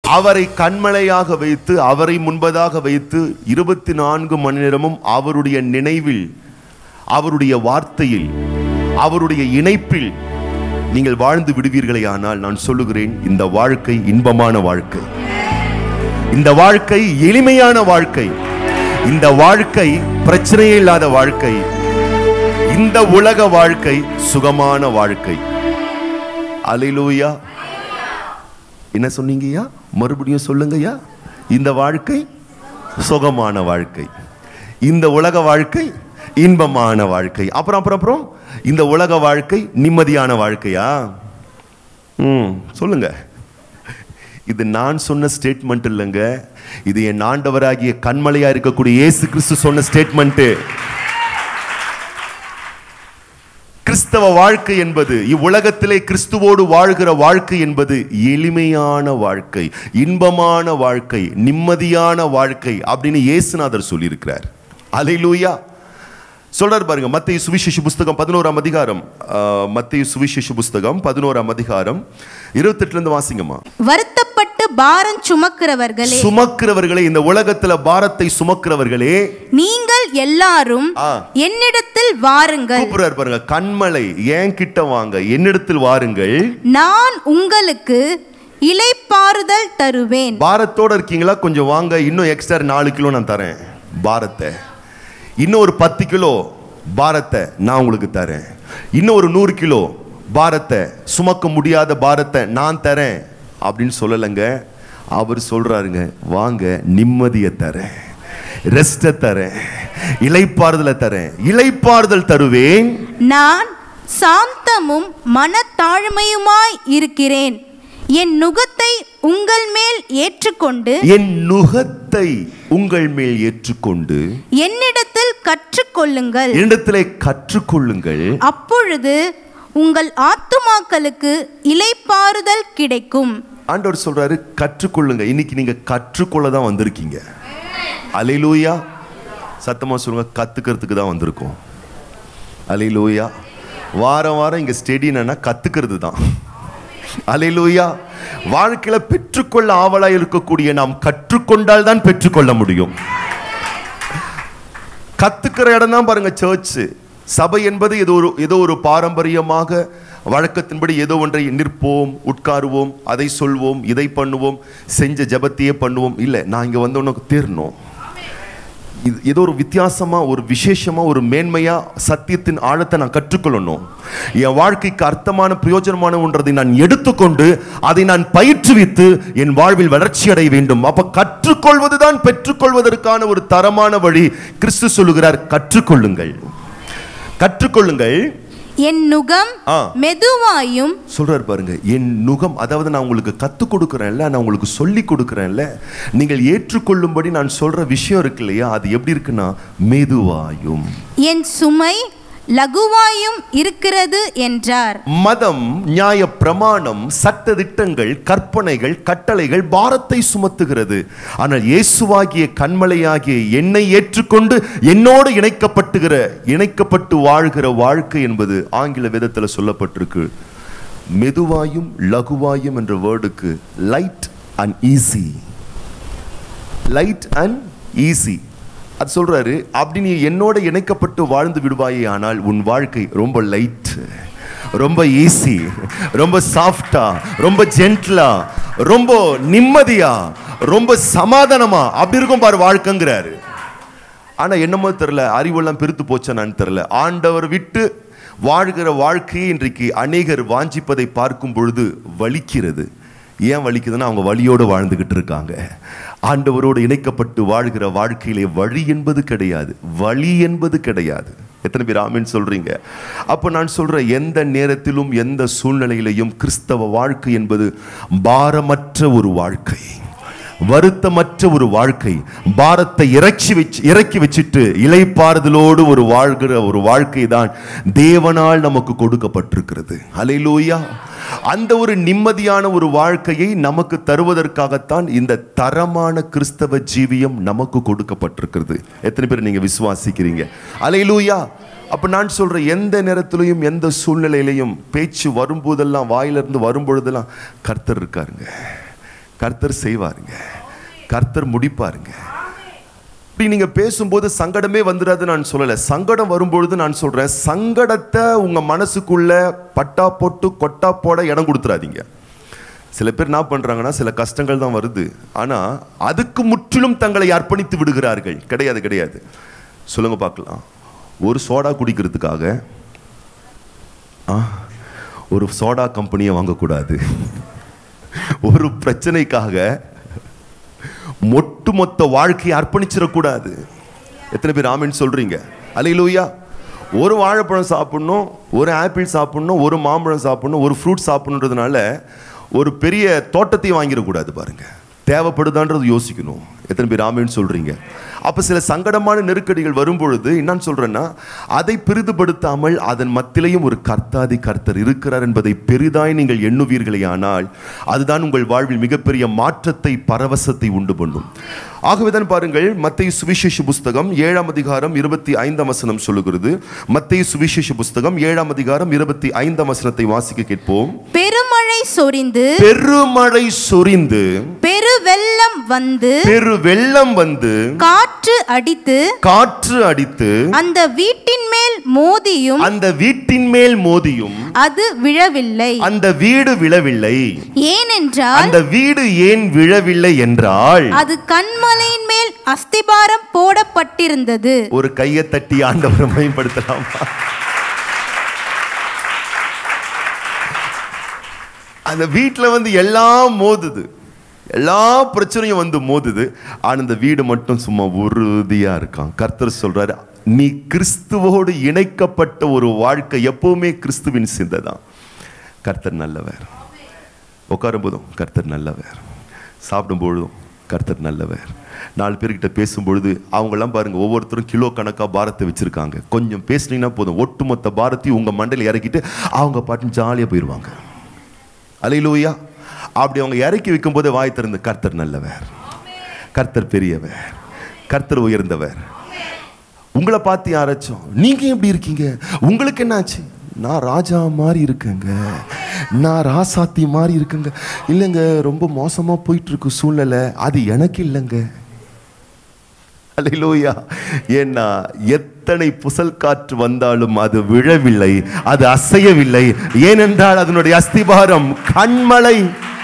அவரை கண்மலையாக வைத்து அவரை முன்பதாக வைத்து இருபத்தி நான்கு மணி நேரமும் அவருடைய நினைவில் அவருடைய வார்த்தையில் அவருடைய இணைப்பில் நீங்கள் வாழ்ந்து விடுவீர்களே ஆனால் நான் சொல்லுகிறேன் இந்த வாழ்க்கை இன்பமான வாழ்க்கை இந்த வாழ்க்கை எளிமையான வாழ்க்கை இந்த வாழ்க்கை பிரச்சனையே இல்லாத வாழ்க்கை இந்த உலக வாழ்க்கை சுகமான வாழ்க்கை அலையிலூயா என்ன சொன்னீங்கய்யா மறுபடியும் சொல்லுங்கய்யா இந்த வாழ்க்கை சுகமான வாழ்க்கை இந்த உலக வாழ்க்கை இன்பமான வாழ்க்கை அப்புறம் அப்புறம் அப்புறம் இந்த உலக வாழ்க்கை நிம்மதியான வாழ்க்கையா ம் சொல்லுங்க இது நான் சொன்ன ஸ்டேட்மெண்ட் இல்லைங்க இது என் ஆண்டவராகிய கண்மலையா இருக்கக்கூடிய இயேசு கிறிஸ்து சொன்ன ஸ்டேட்மெண்ட்டு கிறிஸ்தவ வாழ்க்கை என்பது இவ்வுலகத்திலே கிறிஸ்துவோடு வாழ்கிற வாழ்க்கை என்பது எளிமையான வாழ்க்கை இன்பமான வாழ்க்கை நிம்மதியான வாழ்க்கை அப்படின்னு இயேசுநாதர் சொல்லியிருக்கிறார் அலையிலூயா சொல்றார் பாருங்க மத்திய சுவிசேஷ புஸ்தகம் பதினோராம் அதிகாரம் மத்திய சுவிசேஷ புஸ்தகம் பதினோராம் அதிகாரம் இருபத்தெட்டுல இருந்து வாசிங்கம்மா வருத்தப்பட்டு பாரம் சுமக்கிறவர்களே சுமக்கிறவர்களே இந்த உலகத்துல பாரத்தை சுமக்கிறவர்களே நீங்கள் எல்லாரும் ஆ. என்னிடத்தில் வாருங்கள் கூப்பிடுறார் பாருங்க கண்மலை ஏன் கிட்ட வாங்க என்னிடத்தில் வாருங்கள் நான் உங்களுக்கு இலைப்பாறுதல் தருவேன் பாரத்தோட இருக்கீங்களா கொஞ்சம் வாங்க இன்னும் எக்ஸ்ட்ரா நாலு கிலோ நான் தரேன் பாரத்தை இன்னும் ஒரு பத்து கிலோ பாரத்தை நான் உங்களுக்கு தரேன் இன்னும் ஒரு நூறு கிலோ பாரத்தை சுமக்க முடியாத பாரத்தை நான் தரேன் அப்படின்னு சொல்லலைங்க அவர் சொல்றாருங்க வாங்க நிம்மதியை தரேன் ரெஸ்ட்டை தரேன் இலைப்பாறுதலை தரேன் இலைப்பாறுதல் தருவேன் நான் சாந்தமும் மனத்தாழ்மையுமாய் இருக்கிறேன் என் நுகத்தை உங்கள் மேல் ஏற்றுக்கொண்டு என் நுகத்தை உங்கள் மேல் ஏற்றுக்கொண்டு என்னிடத்தில் கற்றுக்கொள்ளுங்கள் என்னிடத்திலே கற்றுக்கொள்ளுங்கள் அப்பொழுது உங்கள் ஆத்துமாக்களுக்கு இலைப்பாறுதல் கிடைக்கும் ஆண்டவர் சொல்றாரு கற்றுக்கொள்ளுங்க இன்னைக்கு நீங்க கற்றுக்கொள்ள தான் வந்திருக்கீங்க அலையிலூயா சத்தமா சொல்லுங்க கத்துக்கிறதுக்கு தான் வந்திருக்கோம் அலையிலூயா வாரம் வாரம் இங்க ஸ்டெடி என்னன்னா கத்துக்கிறது தான் அலையிலூயா வாழ்க்கையில பெற்றுக்கொள்ள ஆவலா இருக்கக்கூடிய நாம் கற்றுக்கொண்டால் தான் பெற்றுக்கொள்ள முடியும் கத்துக்கிற இடம் தான் பாருங்க சர்ச் சபை என்பது ஏதோ ஒரு ஏதோ ஒரு பாரம்பரியமாக வழக்கத்தின்படி ஏதோ ஒன்றை நிற்போம் உட்காருவோம் அதை சொல்வோம் இதை பண்ணுவோம் செஞ்ச ஜபத்தையே பண்ணுவோம் இல்லை நான் இங்கே வந்தோன்னு தேரணும் இது ஏதோ ஒரு வித்தியாசமா ஒரு விசேஷமா ஒரு மேன்மையா சத்தியத்தின் ஆழத்தை நான் கற்றுக்கொள்ளணும் என் வாழ்க்கைக்கு அர்த்தமான பிரயோஜனமான ஒன்றதை நான் எடுத்துக்கொண்டு அதை நான் பயிற்றுவித்து என் வாழ்வில் வளர்ச்சி அடைய வேண்டும் அப்ப கற்றுக்கொள்வதுதான் பெற்றுக்கொள்வதற்கான ஒரு தரமான வழி கிறிஸ்து சொல்லுகிறார் கற்றுக்கொள்ளுங்கள் கற்றுக்கொள்ளுங்கள் என் நுகம் ஆ. மெதுவாயும் சொல்றாரு பாருங்க என் நுகம் அதாவது நான் உங்களுக்கு கற்றுக் கொடுக்குறேன்ல நான் உங்களுக்கு சொல்லி கொடுக்குறேன்ல நீங்கள் ஏற்றுக்கொள்ளும்படி நான் சொல்ற விஷயம் இருக்கு இல்லையா அது எப்படி இருக்குன்னா மெதுவாயும் என் சுமை லகுவாயும் இருக்கிறது என்றார் மதம் நியாய பிரமாணம் சட்ட திட்டங்கள் கற்பனைகள் கட்டளைகள் பாரத்தை சுமத்துகிறது ஆனால் இயேசுவாகிய கண்மலையாகிய என்னை ஏற்றுக்கொண்டு என்னோடு இணைக்கப்பட்டுகிற இணைக்கப்பட்டு வாழ்கிற வாழ்க்கை என்பது ஆங்கில விதத்தில் சொல்லப்பட்டிருக்கு மெதுவாயும் லகுவாயும் என்ற வேர்டுக்கு light and easy light and easy அது சொல்றாரு அப்படி நீ என்னோட இணைக்கப்பட்டு வாழ்ந்து விடுவாயே ஆனால் உன் வாழ்க்கை ரொம்ப லைட் ரொம்ப ஈஸி ரொம்ப சாஃப்டா ரொம்ப ஜென்ட்லா ரொம்ப நிம்மதியா ரொம்ப சமாதானமா அப்படி இருக்கும் பாரு வாழ்க்கைங்கிறாரு ஆனா என்னமோ தெரியல அறிவெல்லாம் பெருத்து போச்சான்னு தெரியல ஆண்டவர் விட்டு வாழ்கிற வாழ்க்கையை இன்றைக்கு அநேகர் வாஞ்சிப்பதை பார்க்கும் பொழுது வலிக்கிறது ஏன் வலிக்குதுன்னா அவங்க வழியோடு வாழ்ந்துகிட்டு இருக்காங்க ஆண்டவரோடு இணைக்கப்பட்டு வாழ்கிற வாழ்க்கையிலே வழி என்பது கிடையாது வழி என்பது கிடையாது எத்தனை பேர் ஆமென் சொல்றீங்க அப்போ நான் சொல்றேன் எந்த நேரத்திலும் எந்த சூழ்நிலையிலையும் கிறிஸ்தவ வாழ்க்கை என்பது பாரமற்ற ஒரு வாழ்க்கை வருத்தமற்ற ஒரு வாழ்க்கை பாரத்தை இறக்கி வச்சு இறக்கி வச்சுட்டு இலைப்பாறுதலோடு ஒரு வாழ்கிற ஒரு வாழ்க்கை தான் தேவனால் நமக்கு கொடுக்கப்பட்டிருக்கிறது அலையிலூயா அந்த ஒரு நிம்மதியான ஒரு வாழ்க்கையை நமக்கு தருவதற்காகத்தான் இந்த தரமான கிறிஸ்தவ ஜீவியம் நமக்கு கொடுக்கப்பட்டிருக்கிறது எத்தனை பேர் நீங்க விசுவாசிக்கிறீங்க அலையிலூயா அப்ப நான் சொல்றேன் எந்த நேரத்திலையும் எந்த சூழ்நிலையிலையும் பேச்சு வரும்போதெல்லாம் வாயிலிருந்து வரும்பொழுதெல்லாம் கர்த்தர் இருக்காருங்க கர்த்தர் செய்வாருங்க கர்த்தர் முடிப்பாருங்க இப்படி நீங்க பேசும்போது சங்கடமே வந்துடாது நான் சொல்லல சங்கடம் வரும்பொழுது நான் சொல்றேன் சங்கடத்தை உங்க மனசுக்குள்ள பட்டா போட்டு கொட்டா போட இடம் கொடுத்துறாதீங்க சில பேர் என்ன பண்றாங்கன்னா சில கஷ்டங்கள் தான் வருது ஆனா அதுக்கு முற்றிலும் தங்களை அர்ப்பணித்து விடுகிறார்கள் கிடையாது கிடையாது சொல்லுங்க பார்க்கலாம் ஒரு சோடா குடிக்கிறதுக்காக ஆ, ஒரு சோடா கம்பெனியை வாங்கக்கூடாது ஒரு பிரச்சனைக்காக ஒட்டுமொத்த வாழ்க்கையை அர்ப்பணிச்சிடக்கூடாது எத்தனை பேர் ஆமின்னு சொல்றீங்க அலையிலூயா ஒரு வாழைப்பழம் சாப்பிடணும் ஒரு ஆப்பிள் சாப்பிடணும் ஒரு மாம்பழம் சாப்பிடணும் ஒரு ஃப்ரூட் சாப்பிடணுன்றதுனால ஒரு பெரிய தோட்டத்தையும் வாங்கிடக்கூடாது பாருங்க தேவைப்படுதான்றது யோசிக்கணும் எத்தனை பேர் ஆமின்னு சொல்றீங்க அப்ப சில சங்கடமான நெருக்கடிகள் வரும்பொழுது என்னன்னு சொல்றேன்னா அதை பெரிதுபடுத்தாமல் அதன் மத்தியிலையும் ஒரு கர்த்தாதி கர்த்தர் இருக்கிறார் என்பதை பெரிதாய் நீங்கள் எண்ணுவீர்களே ஆனால் அதுதான் உங்கள் வாழ்வில் மிகப்பெரிய மாற்றத்தை பரவசத்தை உண்டு பண்ணும் ஆகவேதான் பாருங்கள் மத்திய சுவிசேஷ புஸ்தகம் ஏழாம் அதிகாரம் இருபத்தி ஐந்தாம் வசனம் சொல்லுகிறது மத்திய சுவிசேஷ புஸ்தகம் ஏழாம் அதிகாரம் இருபத்தி ஐந்தாம் வசனத்தை வாசிக்க கேட்போம் பெருமழை சொரிந்து பெருமழை சொரிந்து பெருவெள்ளம் வந்து பெரு வெள்ளம் வந்து காற்று அடித்து காற்று அடித்து அந்த வீட்டின் மேல் மோதியும் அந்த வீட்டின் மேல் மோதியும் அது விழவில்லை அந்த வீடு விழவில்லை ஏனென்றால் அந்த வீடு ஏன் விழவில்லை என்றால் அது கண்மலையின் மேல் அஸ்திபாரம் போடப்பட்டிருந்தது ஒரு கையை தட்டி ஆண்டவரை மேம்படுத்தலாமா அந்த வீட்டில் வந்து எல்லாம் மோதுது எல்லா பிரச்சனையும் வந்து மோதுது ஆனா இந்த வீடு மட்டும் சும்மா உறுதியா இருக்கான் கர்த்தர் சொல்றாரு நீ கிறிஸ்துவோடு இணைக்கப்பட்ட ஒரு வாழ்க்கை எப்பவுமே கிறிஸ்துவின் சிந்தை தான் கர்த்தர் நல்லவர் உட்காரும் போதும் கர்த்தர் நல்லவர் சாப்பிடும் பொழுதும் கர்த்தர் நல்லவர் நாலு பேர்கிட்ட பேசும்பொழுது அவங்கெல்லாம் பாருங்க ஒவ்வொருத்தரும் கிலோ கணக்காக பாரத்தை வச்சிருக்காங்க கொஞ்சம் பேசுனீங்கன்னா போதும் ஒட்டுமொத்த பாரத்தையும் உங்க மண்டையில் இறக்கிட்டு அவங்க பாட்டு ஜாலியாக போயிடுவாங்க அலையிலூயா அப்படி அவங்க இறக்கி வைக்கும்போது வாய் திறந்து கர்த்தர் நல்லவர் கர்த்தர் பெரியவர் கர்த்தர் உயர்ந்தவர் உங்களை பார்த்து யாராச்சும் நீங்க எப்படி இருக்கீங்க உங்களுக்கு என்னாச்சு நான் ராஜா மாதிரி இருக்கேங்க நான் ராசாத்தி மாதிரி இருக்கேங்க இல்லைங்க ரொம்ப மோசமா போயிட்டு இருக்கு சூழ்நிலை அது எனக்கு இல்லைங்க அல்லேலூயா ஏன்னா எத்தனை புசல் காற்று வந்தாலும் அது விழவில்லை அது அசையவில்லை ஏனென்றால் அதனுடைய அஸ்திபாரம் கண்மலை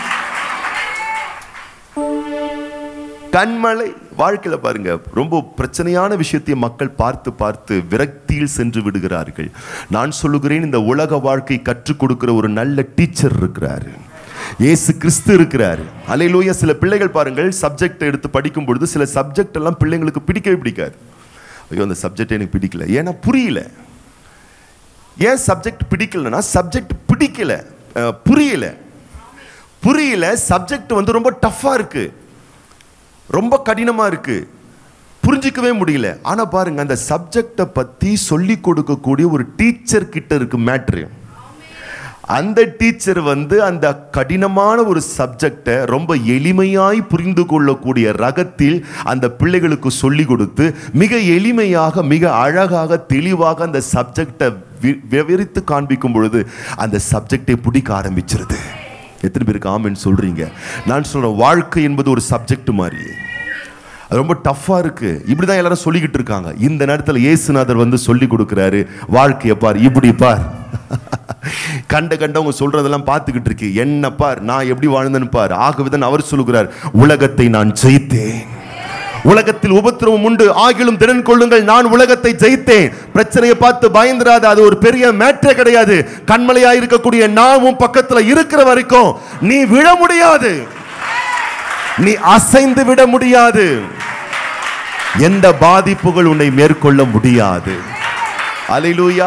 கண்மலை வாழ்க்கையில பாருங்க ரொம்ப பிரச்சனையான விஷயத்தை மக்கள் பார்த்து பார்த்து விரக்தியில் சென்று விடுகிறார்கள் நான் சொல்லுகிறேன் இந்த உலக வாழ்க்கை கற்றுக் கொடுக்கிற ஒரு நல்ல டீச்சர் இருக்கிறாரு இயேசு கிறிஸ்து இருக்கிறாரு அலையிலூயா சில பிள்ளைகள் பாருங்கள் சப்ஜெக்ட் எடுத்து படிக்கும் பொழுது சில சப்ஜெக்ட் எல்லாம் பிள்ளைங்களுக்கு பிடிக்கவே பிடிக்காது ஐயோ அந்த சப்ஜெக்ட் எனக்கு பிடிக்கல ஏன்னா புரியல ஏன் சப்ஜெக்ட் பிடிக்கலன்னா சப்ஜெக்ட் பிடிக்கல அஹ், புரியல புரியல சப்ஜெக்ட் வந்து ரொம்ப டஃப்பா இருக்கு ரொம்ப கடினமா இருக்கு புரிஞ்சிக்கவே முடியல ஆனா பாருங்க அந்த சப்ஜெக்டை பத்தி சொல்லி கொடுக்கக்கூடிய ஒரு டீச்சர் கிட்ட இருக்கு மேட்ரு அந்த டீச்சர் வந்து அந்த கடினமான ஒரு சப்ஜெக்டை ரொம்ப எளிமையாய் புரிந்து கொள்ளக்கூடிய ரகத்தில் அந்த பிள்ளைகளுக்கு சொல்லி கொடுத்து மிக எளிமையாக மிக அழகாக தெளிவாக அந்த சப்ஜெக்டை விவரித்து காண்பிக்கும் பொழுது அந்த சப்ஜெக்டை பிடிக்க ஆரம்பிச்சிருது எத்தனை பேருக்கு ஆமென்னு சொல்றீங்க நான் சொல்றேன் வாழ்க்கை என்பது ஒரு சப்ஜெக்ட் மாதிரி அது ரொம்ப டஃப்பாக இருக்கு இப்படி தான் எல்லாரும் சொல்லிக்கிட்டு இருக்காங்க இந்த நேரத்தில் இயேசுநாதர் வந்து சொல்லி கொடுக்குறாரு வாழ்க்கையை பார் இப்படி பார் கண்ட கண்டவங்க சொல்றதெல்லாம் பார்த்துக்கிட்டு இருக்கு என்ன பார் நான் எப்படி வாழ்ந்தேன்னு பார் ஆகவேதான் அவர் சொல்லுகிறார் உலகத்தை நான் ஜெயித்தேன் உலகத்தில் உபத்திரவம் உண்டு ஆகிலும் திறன் கொள்ளுங்கள் நான் உலகத்தை ஜெயித்தேன் பிரச்சனையை பார்த்து பயந்துராத அது ஒரு பெரிய மேட்டே கிடையாது கண்மலையா இருக்கக்கூடிய நாமும் பக்கத்துல இருக்கிற வரைக்கும் நீ விழ முடியாது நீ அசைந்து விட முடியாது எந்த பாதிப்புகள் உன்னை மேற்கொள்ள முடியாது அலையிலூயா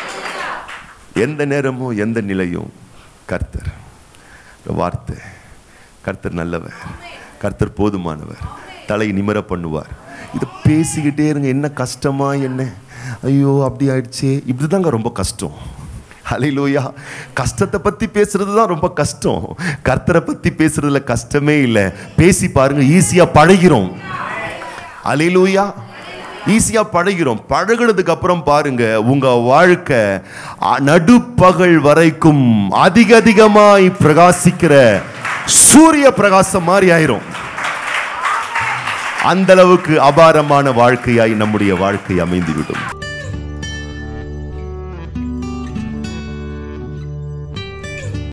எந்த நேரமும் எந்த நிலையும் கர்த்தர் இந்த வார்த்தை கர்த்தர் நல்லவர் கர்த்தர் போதுமானவர் தலை நிமிர பண்ணுவார் இதை பேசிக்கிட்டே இருங்க என்ன கஷ்டமா என்ன ஐயோ அப்படி ஆயிடுச்சே இப்படிதாங்க ரொம்ப கஷ்டம் அலையிலூயா கஷ்டத்தை பத்தி பேசுறது தான் ரொம்ப கஷ்டம் கர்த்தரை பத்தி பேசுறதுல கஷ்டமே இல்லை பேசி பாருங்க ஈஸியா பழகிறோம் அலையிலூயா ஈஸியா பழகிறோம் பழகுனதுக்கு அப்புறம் பாருங்க உங்க வாழ்க்கை அ, நடுப்பகல் வரைக்கும் அதிக அதிகமாய் பிரகாசிக்கிற சூரிய பிரகாசம் மாதிரி ஆயிரும் அந்த அளவுக்கு அபாரமான வாழ்க்கையாய் நம்முடைய வாழ்க்கை அமைந்துவிடும்